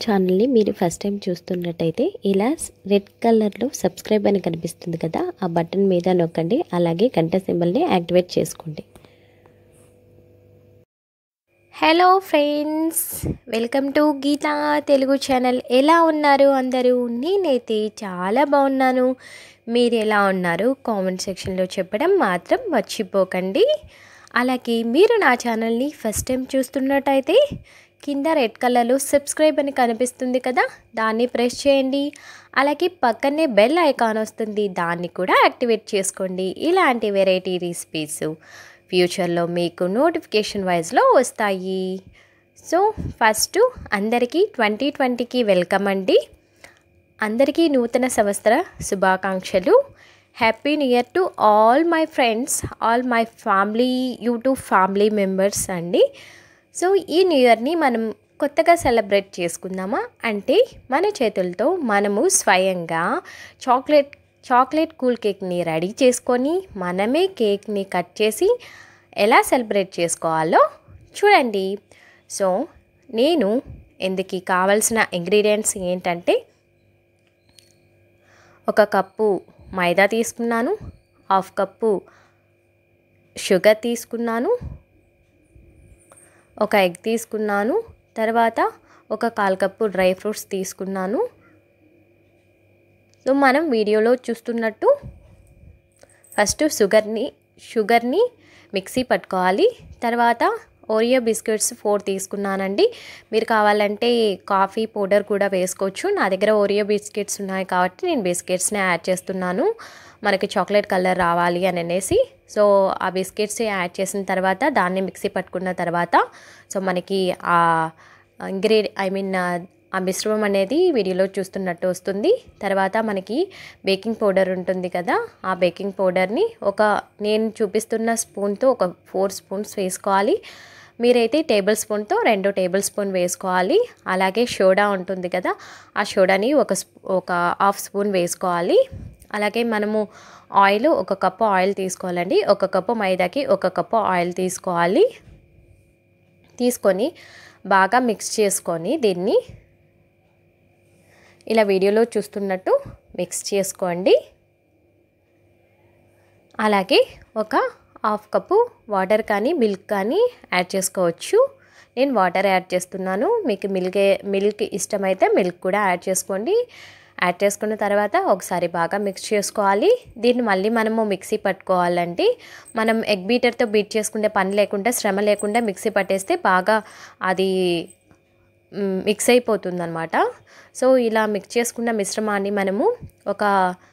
ఛానల్ని మీరు first time చూస్తున్నట్టయితే ఇలా రెడ్ కలర్లో సబ్స్క్రైబ్ అని కనిపిస్తుంది కదా ఆ బటన్ మీద నొక్కండి అలాగే గంట సింబల్ని యాక్టివేట్ చేసుకోండి hello friends welcome to Geetha Telugu channel ఎలా ఉన్నారు అందరూ నేనైతే చాలా బాగున్నాను మీరు ఎలా ఉన్నారు కామెంట్ సెక్షన్లో చెప్పడం మాత్రం మర్చిపోకండి అలాగే మీరు నా ఛానల్ని ఫస్ట్ టైం చూస్తున్నట్టయితే కింద రెడ్ కలర్లో సబ్స్క్రైబ్ అని కనిపిస్తుంది కదా దాన్ని ప్రెస్ చేయండి అలాగే పక్కనే బెల్ ఐకాన్ వస్తుంది దాన్ని కూడా యాక్టివేట్ చేసుకోండి ఇలాంటి వెరైటీ రెసిపీస్ ఫ్యూచర్లో మీకు నోటిఫికేషన్ వైజ్లో వస్తాయి సో ఫస్ట్ అందరికీ ట్వంటీ ట్వంటీకి వెల్కమ్ అండి అందరికీ నూతన సంవత్సర శుభాకాంక్షలు happy new year to all my friends all my family YouTube family members అండి సో ఈ న్యూ ఇయర్ని మనం కొత్తగా సెలబ్రేట్ చేసుకుందామా అంటే మన చేతులతో మనము స్వయంగా చాక్లెట్ చాక్లెట్ కూల్ కేక్ని రెడీ చేసుకొని మనమే కేక్ని కట్ చేసి ఎలా సెలబ్రేట్ చేసుకోవాలో చూడండి సో నేను ఇందుకు కావాల్సిన ఇంగ్రీడియంట్స్ ఏంటంటే ఒక కప్పు మైదా తీసుకున్నాను హాఫ్ కప్పు షుగర్ తీసుకున్నాను ఒక ఎగ్ తీసుకున్నాను తర్వాత ఒక కాల్ కప్పు డ్రై ఫ్రూట్స్ తీసుకున్నాను సో మనం వీడియోలో చూస్తున్నట్టు ఫస్ట్ షుగర్ని షుగర్ని మిక్సీ పట్టుకోవాలి తర్వాత ఓరియో బిస్కెట్స్ ఫోర్ తీసుకున్నానండి మీరు కావాలంటే కాఫీ పౌడర్ కూడా వేసుకోవచ్చు నా దగ్గర ఓరియో బిస్కెట్స్ ఉన్నాయి కాబట్టి నేను బిస్కెట్స్ని యాడ్ చేస్తున్నాను మనకి చాక్లెట్ కలర్ రావాలి అని అనేసి సో ఆ బిస్కెట్స్ యాడ్ చేసిన తర్వాత దాన్ని మిక్సీ పట్టుకున్న తర్వాత సో మనకి ఆ ఇంగ్రీడి ఐ మీన్ ఆ మిశ్రమం అనేది వీడియోలో చూస్తున్నట్టు వస్తుంది తర్వాత మనకి బేకింగ్ పౌడర్ ఉంటుంది కదా ఆ బేకింగ్ పౌడర్ని ఒక నేను చూపిస్తున్న స్పూన్తో ఒక ఫోర్ స్పూన్స్ వేసుకోవాలి మీరైతే టేబుల్ స్పూన్తో రెండు టేబుల్ స్పూన్ వేసుకోవాలి అలాగే సోడా ఉంటుంది కదా ఆ సోడాని ఒక ఒక హాఫ్ స్పూన్ వేసుకోవాలి అలాగే మనము ఆయిల్ ఒక కప్పు ఆయిల్ తీసుకోవాలండి ఒక కప్పు మైదాకి ఒక కప్పు ఆయిల్ తీసుకోవాలి తీసుకొని బాగా మిక్స్ చేసుకొని దీన్ని ఇలా వీడియోలో చూస్తున్నట్టు మిక్స్ చేసుకోండి అలాగే ఒక హాఫ్ కప్పు వాటర్ కానీ మిల్క్ కానీ యాడ్ చేసుకోవచ్చు నేను వాటర్ యాడ్ చేస్తున్నాను మీకు మిల్క్ మిల్క్ ఇష్టమైతే మిల్క్ కూడా యాడ్ చేసుకోండి యాడ్ చేసుకున్న తర్వాత ఒకసారి బాగా మిక్స్ చేసుకోవాలి దీన్ని మళ్ళీ మనము మిక్సీ పట్టుకోవాలండి మనం ఎగ్ బీటర్తో బీట్ చేసుకుంటే పని లేకుండా శ్రమ లేకుండా మిక్సీ పట్టేస్తే బాగా అది మిక్స్ అయిపోతుంది అనమాట సో ఇలా మిక్స్ చేసుకున్న మిశ్రమాన్ని మనము ఒక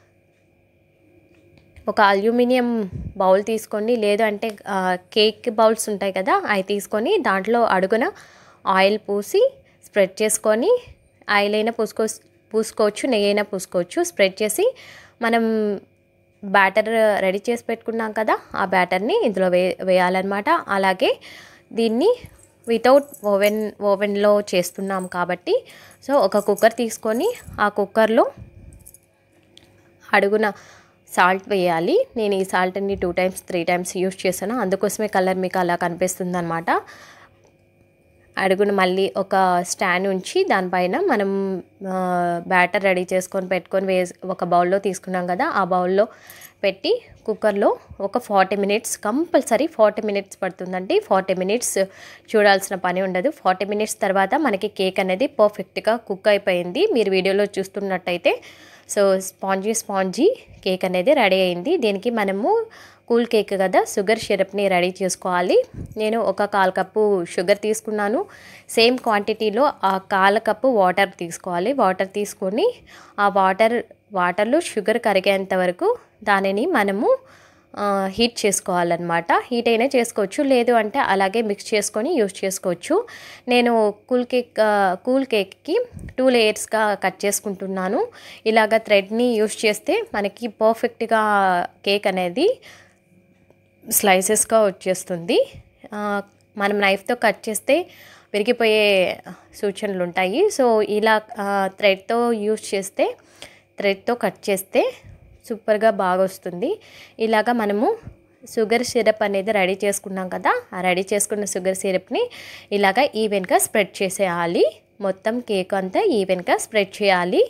ఒక అల్యూమినియం బౌల్ తీసుకొని లేదు అంటే కేక్ బౌల్స్ ఉంటాయి కదా అవి తీసుకొని దాంట్లో అడుగున ఆయిల్ పూసి స్ప్రెడ్ చేసుకొని ఆయిల్ అయినా పూసుకో పూసుకోవచ్చు నెయ్యి అయినా పూసుకోవచ్చు స్ప్రెడ్ చేసి మనం బ్యాటర్ రెడీ చేసి పెట్టుకున్నాం కదా ఆ బ్యాటర్ని ఇందులో వే వేయాలన్నమాట అలాగే దీన్ని వితౌట్ ఓవెన్ ఓవెన్లో చేస్తున్నాం కాబట్టి సో ఒక కుక్కర్ తీసుకొని ఆ కుక్కర్లో అడుగున సాల్ట్ వేయాలి నేను ఈ సాల్ట్ని two times three times use చేశాను అందుకోసమే కలర్ మీకు అలా కనిపిస్తుంది అనమాట అడుగున మళ్ళీ ఒక స్టాండ్ ఉంచి దానిపైన మనం బ్యాటర్ రెడీ చేసుకొని పెట్టుకొని వే ఒక బౌల్లో తీసుకున్నాం కదా ఆ బౌల్లో పెట్టి కుక్కర్లో ఒక forty minutes compulsory forty minutes పడుతుందండి ఫార్టీ మినిట్స్ చూడాల్సిన పని ఉండదు ఫార్టీ మినిట్స్ తర్వాత మనకి కేక్ అనేది పర్ఫెక్ట్గా కుక్ అయిపోయింది మీరు వీడియోలో చూస్తున్నట్టయితే సో స్పాంజీ స్పాంజీ కేక్ అనేది రెడీ అయింది దీనికి మనము కూల్ కేక్ కదా షుగర్ సిరప్ని రెడీ చేసుకోవాలి నేను ఒక కాల్ కప్పు షుగర్ తీసుకున్నాను సేమ్ క్వాంటిటీలో ఆ కాల కప్పు వాటర్ తీసుకోవాలి వాటర్ తీసుకొని ఆ వాటర్ వాటర్లో షుగర్ కరిగేంత వరకు దానిని మనము హీట్ చేసుకోవాలన్నమాట హీట్ అయినా చేసుకోవచ్చు లేదు అంటే అలాగే మిక్స్ చేసుకొని యూస్ చేసుకోవచ్చు నేను కూల్ కేక్ కూల్ కేక్కి టూ లేయర్స్గా కట్ చేసుకుంటున్నాను ఇలాగ థ్రెడ్ని యూస్ చేస్తే మనకి పర్ఫెక్ట్గా కేక్ అనేది స్లైసెస్గా వచ్చేస్తుంది మనం నైఫ్తో కట్ చేస్తే విరిగిపోయే సూచనలు ఉంటాయి సో ఇలా థ్రెడ్తో యూస్ చేస్తే థ్రెడ్తో కట్ చేస్తే సూపర్గా బాగా వస్తుంది ఇలాగా మనము షుగర్ సిరప్ అనేది రెడీ చేసుకున్నాం కదా ఆ రెడీ చేసుకున్న షుగర్ సిరప్ని ఇలాగ ఈవెన్గా స్ప్రెడ్ చేసేయాలి మొత్తం కేక్ అంతా ఈవెన్గా స్ప్రెడ్ చేయాలి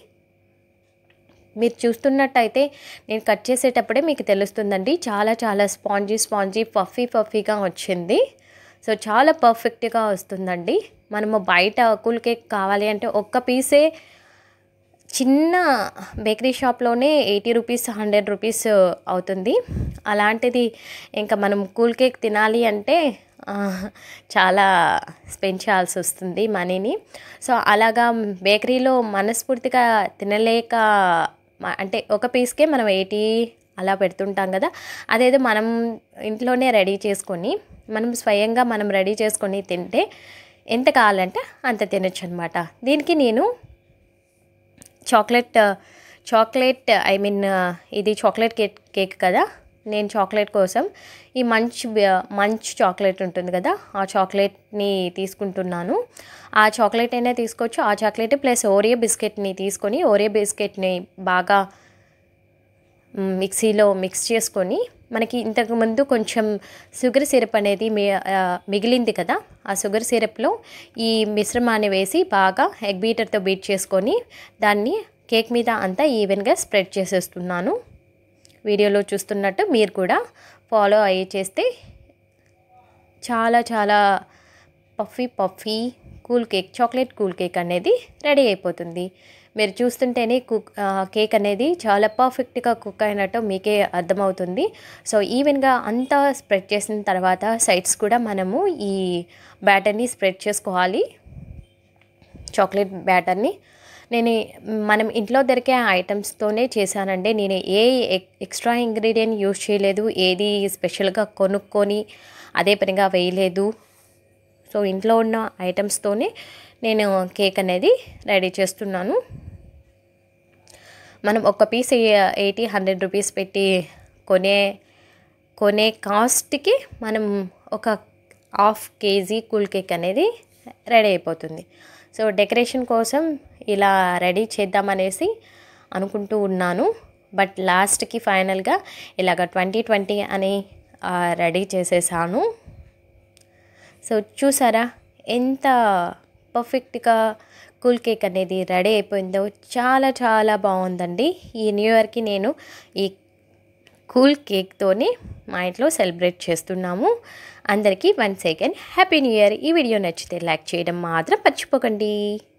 మీరు చూస్తున్నట్టయితే నేను కట్ చేసేటప్పుడే మీకు తెలుస్తుందండి చాలా చాలా స్పాంజీ స్పాంజీ పఫీ పఫీగా వచ్చింది సో చాలా పర్ఫెక్ట్గా వస్తుందండి మనము బయట కూల్ కేక్ కావాలి అంటే ఒక్క పీసే చిన్న బేకరీ షాప్లోనే ఎయిటీ రూపీస్ హండ్రెడ్ రూపీస్ అవుతుంది అలాంటిది ఇంకా మనం కూల్ కేక్ తినాలి అంటే ఆ, చాలా స్పెండ్ చేయాల్సి వస్తుంది మనీని సో అలాగా బేకరీలో మనస్ఫూర్తిగా తినలేక మ- అంటే ఒక పీస్కే మనం ఎయిటీ అలా పెడుతుంటాం కదా అదేదో మనం ఇంట్లోనే రెడీ చేసుకొని మనం స్వయంగా మనం రెడీ చేసుకొని తింటే ఎంత కావాలంటే అంత తినొచ్చు అనమాట దీనికి నేను చాక్లెట్ చాక్లెట్ ఐ మీన్ ఇది చాక్లెట్ కేక్ కేక్ కదా నేను చాక్లెట్ కోసం ఈ మంచ్ బ- మంచ్ చాక్లెట్ ఉంటుంది కదా ఆ చాక్లెట్ని తీసుకుంటున్నాను ఆ చాక్లెట్ అయినా తీసుకోవచ్చు ఆ చాక్లెట్ ప్లస్ ఓరియో బిస్కెట్ని తీసుకొని ఓరియో బిస్కెట్ని బాగా మ్, మిక్సీలో మిక్స్ చేసుకొని మనకి ఇంతకు ముందు కొంచెం షుగర్ సిరప్ అనేది మి ఆ, మిగిలింది కదా ఆ షుగర్ సిరప్లో ఈ మిశ్రమాన్ని వేసి బాగా ఎగ్ బీటర్తో బీట్ చేసుకొని దాన్ని కేక్ మీద అంతా ఈవెన్గా స్ప్రెడ్ చేసేస్తున్నాను వీడియోలో చూస్తున్నట్టు మీరు కూడా ఫాలో అయ్యి చేస్తే చాలా చాలా puffy puffy cool cake chocolate cool cake అనేది రెడీ అయిపోతుంది మీరు చూస్తుంటేనే కుక్ ఆ, కేక్ అనేది చాలా పర్ఫెక్ట్గా కుక్ అయినట్టు మీకే అర్థమవుతుంది సో ఈవెన్గా అంతా స్ప్రెడ్ చేసిన తర్వాత సైడ్స్ కూడా మనము ఈ బ్యాటర్ని స్ప్రెడ్ చేసుకోవాలి చాక్లెట్ బ్యాటర్ని నేను మనం ఇంట్లో దొరికే ఐటమ్స్తోనే చేశానండి నేను ఏ ఎక్- ఎక్స్ట్రా ఇంగ్రీడియంట్ యూజ్ చేయలేదు ఏది స్పెషల్గా కొనుక్కొని అదే పనిగా వేయలేదు సో ఇంట్లో ఉన్న ఐటమ్స్తోనే నేను కేక్ అనేది రెడీ చేస్తున్నాను మనం ఒక పీస్ ఎయిటీ హండ్రెడ్ రూపీస్ పెట్టి కొనే కొనే కాస్ట్కి మనం ఒక హాఫ్ కేజీ కూల్ కేక్ అనేది రెడీ అయిపోతుంది సో డెకరేషన్ కోసం ఇలా రెడీ చేద్దామనేసి అనుకుంటూ ఉన్నాను బట్ లాస్ట్కి ఫైనల్గా ఇలాగ ట్వంటీ ట్వంటీ అని ఆ, రెడీ చేసేసాను సో చూసారా ఎంత పర్ఫెక్ట్గా కూల్ కేక్ అనేది రెడీ అయిపోయిందో చాలా చాలా బాగుందండి ఈ న్యూ ఇయర్కి నేను ఈ కూల్ కేక్తోనే మా ఇంట్లో సెలబ్రేట్ చేస్తున్నాము అందరికీ one second happy new year ఈ వీడియో నచ్చితే లైక్ చేయడం మాత్రం మర్చిపోకండి